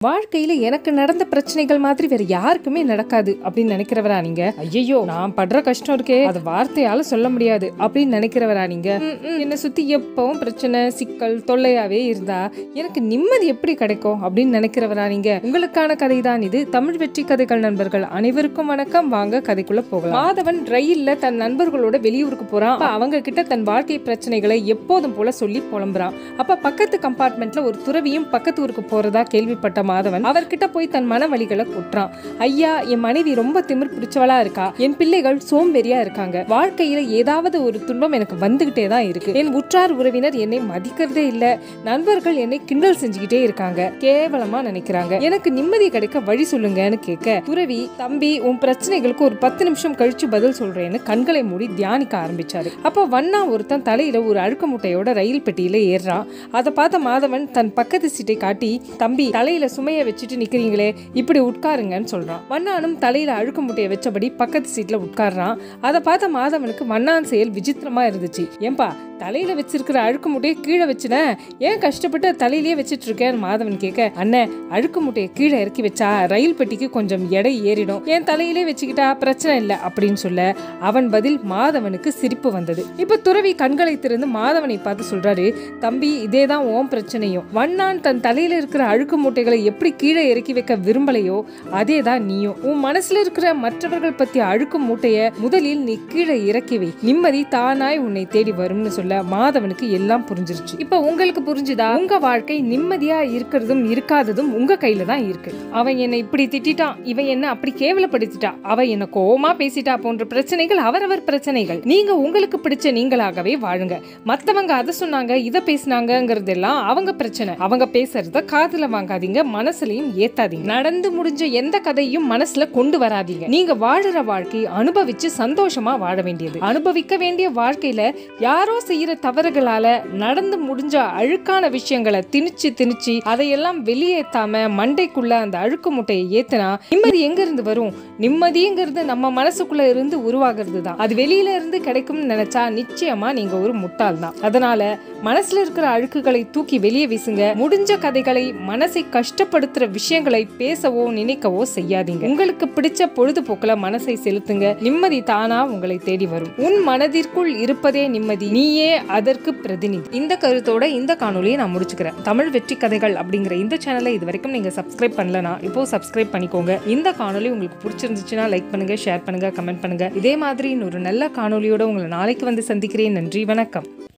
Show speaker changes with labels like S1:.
S1: வாழ்க்கையில எனக்கு நடந்த பிரச்சனைகள் மாதிரி வேற யாருக்குமே நடக்காது அப்படின்னு நினைக்கிறவரா நீங்க ஐயோ நான் படுற கஷ்டம் இருக்கே அது வார்த்தையால சொல்ல முடியாது அப்படின்னு நினைக்கிறவரா நீங்க ம், ம், என்னை சுத்தி எப்பவும் பிரச்சனை சிக்கல் தொல்லையாவே இருந்தா எனக்கு நிம்மதி எப்படி கிடைக்கும் அப்படின்னு நினைக்கிறவரா நீங்க உங்களுக்கான கதை தான் இது தமிழ் வெற்றி கதைகள் நண்பர்கள் அனைவருக்கும் வணக்கம் வாங்க கதைக்குள்ள போகலாம் மாதவன் ரயில்ல தன் நண்பர்களோட வெளியூருக்கு போறான் அப்ப அவங்க கிட்ட தன் வாழ்க்கை பிரச்சனைகளை எப்போதும் போல சொல்லி புலம்புறான் அப்ப பக்கத்து கம்பார்ட்மெண்ட்ல ஒரு துறவியும் பக்கத்து ஊருக்கு போறதா கேள்விப்பட்ட மாதவன் அவர்கிட்ட போய் தன் மன வலிகளை கொட்டுறான் ஐயா என் மனைவி ரொம்ப திமிர் பிடிச்சவளா இருக்கா என் பிள்ளைகள் சோம்பேறியா இருக்காங்க வாழ்க்கையில ஏதாவது ஒரு துன்பம் எனக்கு வந்துகிட்டே தான் இருக்கு என் உற்றார் உறவினர் என்னை மதிக்கிறதே இல்ல நண்பர்கள் என்னை கிண்டல் செஞ்சுக்கிட்டே இருக்காங்க கேவலமா நினைக்கிறாங்க எனக்கு நிம்மதி கிடைக்க வழி சொல்லுங்கன்னு கேட்க துறவி தம்பி உன் பிரச்சனைகளுக்கு ஒரு பத்து நிமிஷம் கழிச்சு பதில் சொல்றேன்னு கண்களை மூடி தியானிக்க ஆரம்பிச்சாரு அப்போ வண்ணா ஒருத்தன் தலையில ஒரு அழுக்க முட்டையோட ரயில் பெட்டியில ஏறுறான் அதை பார்த்த மாதவன் தன் பக்கத்து சீட்டை காட்டி தம்பி தலையில சுமைய வச்சுட்டு நிக்கிறீங்களே இப்படி உட்காருங்கன்னு சொல்றான் வண்ணானும் தலையில அழுக்க முட்டையை வச்சபடி பக்கத்து சீட்ல உட்கார்றான் அதை பார்த்த மாதவனுக்கு வண்ணான் செயல் விசித்திரமா இருந்துச்சு ஏன்பா தலையில வச்சிருக்கிற அழுக்கு முட்டையை கீழே வச்சுன ஏன் கஷ்டப்பட்டு தலையிலேயே வச்சிட்டு இருக்கேன்னு மாதவன் கேட்க அண்ணன் அழுக்கு முட்டையை கீழே இறக்கி வச்சா ரயில் பெட்டிக்கு கொஞ்சம் எடை ஏறிடும் என் தலையிலே வச்சுக்கிட்டா பிரச்சனை இல்லை அப்படின்னு சொல்ல அவன் பதில் மாதவனுக்கு சிரிப்பு வந்தது இப்ப துறவி கண்களை திறந்து மாதவனை பார்த்து சொல்றாரு தம்பி இதேதான் உன் பிரச்சனையும் வண்ணான் தன் தலையில இருக்கிற அழுக்கு மூட்டைகளை எப்படி கீழே இறக்கி வைக்க விரும்பலையோ அதே தான் நீயும் உன் மனசுல இருக்கிற மற்றவர்கள் பத்தி அழுக்கு மூட்டைய முதலில் நீ கீழே இறக்கி வை நிம்மதி தானாய் உன்னை தேடி வரும்னு சொல்ல மாதவனுக்கு எல்லாம் புரிஞ்சிருச்சு இப்ப உங்களுக்கு புரிஞ்சுதா உங்க வாழ்க்கை நிம்மதியா இருக்கிறதும் இருக்காததும் உங்க கையில தான் இருக்கு அவன் என்னை இப்படி திட்டிட்டான் இவன் என்ன அப்படி கேவலப்படுத்திட்டா அவ என்ன கோவமா பேசிட்டா போன்ற பிரச்சனைகள் அவரவர் பிரச்சனைகள் நீங்க உங்களுக்கு பிடிச்ச நீங்களாகவே வாழுங்க மத்தவங்க அதை சொன்னாங்க இதை பேசினாங்கங்கிறதெல்லாம் அவங்க பிரச்சனை அவங்க பேசுறத காதுல வாங்காதீங்க மனசுலயும் ஏத்தாதீங்க நடந்து முடிஞ்ச எந்த கதையும் மனசுல கொண்டு வராதீங்க நீங்க வாழுற வாழ்க்கையை அனுபவிச்சு சந்தோஷமா வாழ வேண்டியது அனுபவிக்க வேண்டிய வாழ்க்கையில யாரோ செய்யற தவறுகளால நடந்து முடிஞ்ச அழுக்கான விஷயங்களை திணிச்சு திணிச்சு அதையெல்லாம் வெளியேத்தாம மண்டைக்குள்ள அந்த அழுக்கு முட்டையை ஏத்துனா நிம்மதி எங்க இருந்து வரும் நிம்மதிங்கிறது நம்ம மனசுக்குள்ள இருந்து உருவாகிறது தான் அது வெளியில இருந்து கிடைக்கும்னு நினைச்சா நிச்சயமா நீங்க ஒரு முட்டாள் தான் அதனால மனசுல இருக்கிற அழுக்குகளை தூக்கி வெளியே வீசுங்க முடிஞ்ச கதைகளை மனசை கஷ்டப்படுத்துற விஷயங்களை பேசவோ நினைக்கவோ செய்யாதீங்க உங்களுக்கு பிடிச்ச பொழுதுபோக்குல மனசை செலுத்துங்க நிம்மதி தானா உங்களை தேடி வரும் உன் மனதிற்குள் இருப்பதே நிம்மதி நீயே அதற்கு பிரதிநிதி இந்த கருத்தோட இந்த காணொலியை நான் முடிச்சுக்கிறேன் தமிழ் வெற்றி கதைகள் அப்படிங்கிற இந்த சேனலை இது வரைக்கும் நீங்க சப்ஸ்கிரைப் பண்ணலனா இப்போ சப்ஸ்கிரைப் பண்ணிக்கோங்க இந்த காணொலி உங்களுக்கு பிடிச்சிருந்துச்சுன்னா லைக் பண்ணுங்க ஷேர் பண்ணுங்க கமெண்ட் பண்ணுங்க இதே மாதிரி இன்னொரு நல்ல காணொலியோட உங்களை நாளைக்கு வந்து சந்திக்கிறேன் நன்றி வணக்கம்